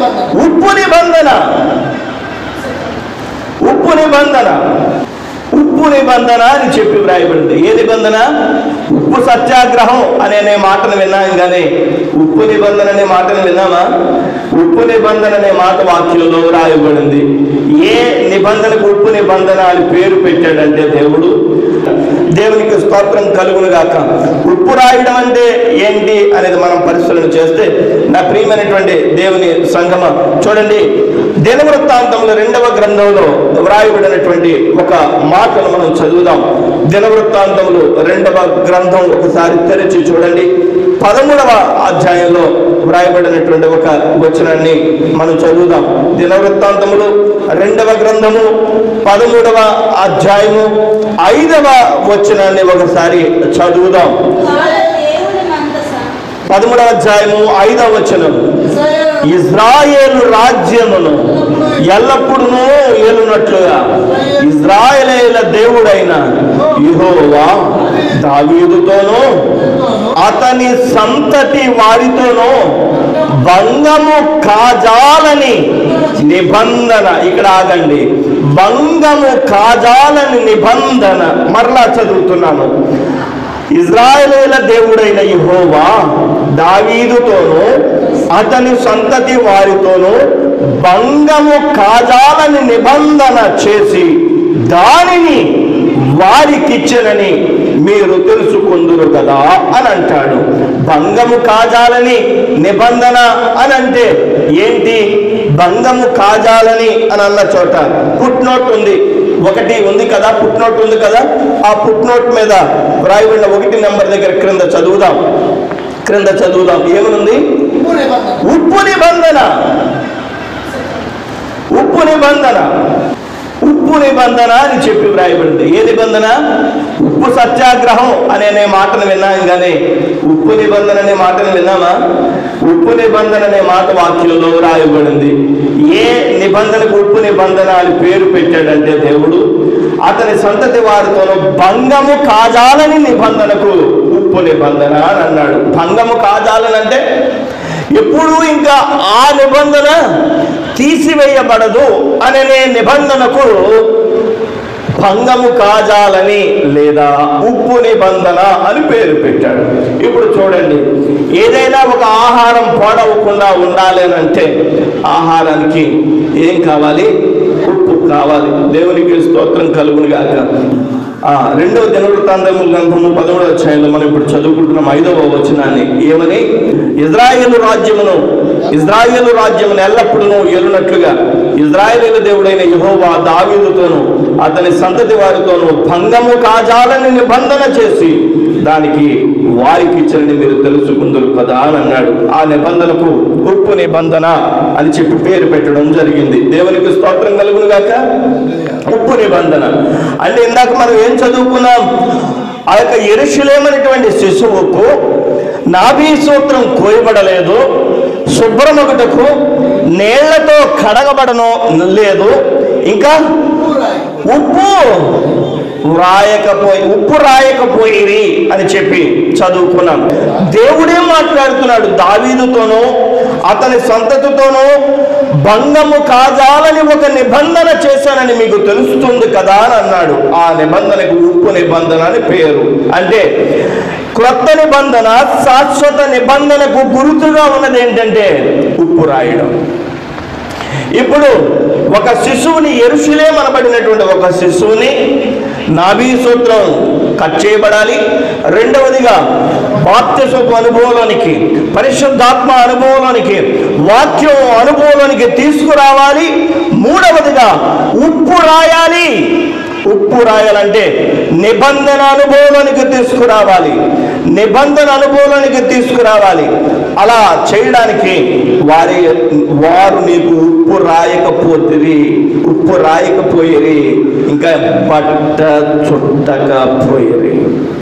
ఉప్పు నిబంధన ఉప్పు నిబంధన ఉప్పు నిబంధన అని చెప్పి వ్రాయబడింది ఏ నిబంధన ఉప్పు సత్యాగ్రహం అనే అనే మాటను విన్నాం కానీ ఉప్పు నిబంధన అనే మాటను విన్నామా ఉప్పు నిబంధన అనే మాట వాక్యంలో వ్రాయబడింది ఏ నిబంధనకు ఉప్పు నిబంధన అని పేరు పెట్టాడంటే దేవుడు దేవునికి స్తోత్రం కలుగును గాక ఉప్పు రాయడం అంటే ఏంటి అనేది మనం పరిశీలన చేస్తే నా ప్రియమైనటువంటి దేవుని సంగమ చూడండి దినవృత్తాంతంలో రెండవ గ్రంథంలో వ్రాయబడినటువంటి ఒక మాటను మనం చదువుదాం దినవృత్తాంతంలో రెండవ గ్రంథం ఒకసారి తెరిచి చూడండి పదమూడవ అధ్యాయంలో వ్రాయబడినటువంటి ఒక వచనాన్ని మనం చదువుదాం దినవృత్తాంతములు రెండవ గ్రంథము పదమూడవ అధ్యాయము ఐదవ వచనాన్ని ఒకసారి చదువుదాం కాల దేవుని మందస పదమూడవ అధ్యాయము ఐదవ వచనం ఇజ్రాయేలు రాజ్యమును ఎల్లప్పుడూ ఏలునట్లుగా ఇజ్రాయేలీల దేవుడైన యెహోవా దావీదుతోనూ అతని సంతతి వారితోనూ భంగము కాజాలని నిబంధన ఇక్కడ ఆగండి భంగము కాజాలని నిబంధన మరలా చదువుతున్నాను ఇజ్రాయేలీల దేవుడైన యెహోవా దావీదుతోనూ అతని సంతతి వారితోనూ భంగము కాజాలని నిబంధన చేసి దానిని వారికిచ్చనని మీరు తెలుసుకుందురు కదా అని అంటాడు భంగము కాజాలని నిబంధన అని అంటే ఏంటి భంగము కాజాలని అని అన్న చోట పుట్నోట్ ఉంది ఒకటి ఉంది కదా పుట్నోట్ ఉంది కదా ఆ పుట్నోట్ మీద వ్రాయబడిన ఒకటి నెంబర్ దగ్గర క్రింద చదువుదాం క్రింద చదువుదాం ఏమనుంది ఉప్పు నిబంధన ఉప్పు నిబంధన ఉప్పు నిబంధన అని చెప్పి వ్రాయబడింది ఏ నిబంధన ఉప్పు సత్యాగ్రహం అనే అనే మాటను విన్నాం కానీ ఉప్పు నిబంధన అనే మాటను విన్నామా ఉప్పు నిబంధన అనే మాట వాక్యంలో వ్రాయబడింది ఏ నిబంధనకు ఉప్పు నిబంధన అని పేరు పెట్టాడంటే దేవుడు అతని సంతతి వారితోనూ భంగము కాజాలని నిబంధనకు ఉప్పు నిబంధన అని అన్నాడు భంగము కాజాలని అంటే ఎప్పుడు ఇంకా ఆ నిబంధన తీసివేయబడదు అనే నిబంధనకు భంగము కాజాలని లేదా ఉప్పు నిబంధన అని పేరు పెట్టాడు ఇప్పుడు చూడండి ఏదైనా ఒక ఆహారం పాడవకుండా ఉండాలి అని అంటే ఆహారానికి ఏం కావాలి ఉప్పు కావాలి దేవునికి స్తోత్రం కలుగును గాక ఆ రెండవ దినవృత్తాంతము గ్రంథము పదమూడవ అధ్యాయంలో మనం ఇప్పుడు చదువుకుంటున్నాం ఐదవ వచనాన్ని ఏమని ఇజ్రాయేలు రాజ్యమును ఇజ్రాయేలు రాజ్యమును ఎల్లప్పుడూ ఏలునట్లుగా ఇజ్రాయేలు దేవుడైన యెహోవా దావీదుతోను అతని సంతతి వారితోనూ భంగము కాజాలని నిబంధన చేసి దానికి వారికి ఇచ్చని మీరు తెలుసుకుందరు కదా అని అన్నాడు ఆ నిబంధనకు ఉప్పు నిబంధన అని చెప్పి పేరు పెట్టడం జరిగింది దేవునికి స్తోత్రం కలుగును గాక ఉప్పు నిబంధన అంటే ఇందాక మనం ఏం చదువుకున్నాం ఆ యొక్క ఎరుషులేమనేటువంటి శిశువుకు నాభీ సూత్రం కోయబడలేదు శుభ్రమొకటకు నీళ్లతో కడగబడను లేదు ఇంకా ఉప్పు వ్రాయకపోయి ఉప్పు రాయకపోయిరి అని చెప్పి చదువుకున్నాం దేవుడే మాట్లాడుతున్నాడు దావీదుతోనూ అతని సంతతితోనూ భంగము కాజాలని ఒక నిబంధన చేశానని మీకు తెలుస్తుంది కదా అని అన్నాడు ఆ నిబంధనకు ఉప్పు నిబంధన అని పేరు అంటే క్రొత్త నిబంధన శాశ్వత నిబంధనకు గుర్తుగా ఉన్నది ఏంటంటే ఉప్పు రాయడం ఇప్పుడు ఒక శిశువుని ఎరుషులేమనబడినటువంటి ఒక శిశువుని నాభీ సూత్రం కట్ చేయబడాలి రెండవదిగా బాప్తిసపు అనుభవంలోనికి పరిశుద్ధాత్మ అనుభవంలోనికి వాక్యం అనుభవంలోనికి తీసుకురావాలి మూడవదిగా ఉప్పు రాయాలి ఉప్పు రాయాలంటే నిబంధన అనుభవంలోనికి తీసుకురావాలి నిబంధన అనుభవంలోనికి తీసుకురావాలి అలా చేయడానికి వారి వారు నీకు ఉప్పు రాయకపోతుంది ఉప్పు రాయకపోయిరి ఇంకా బట్ట చుట్టకపోయిరి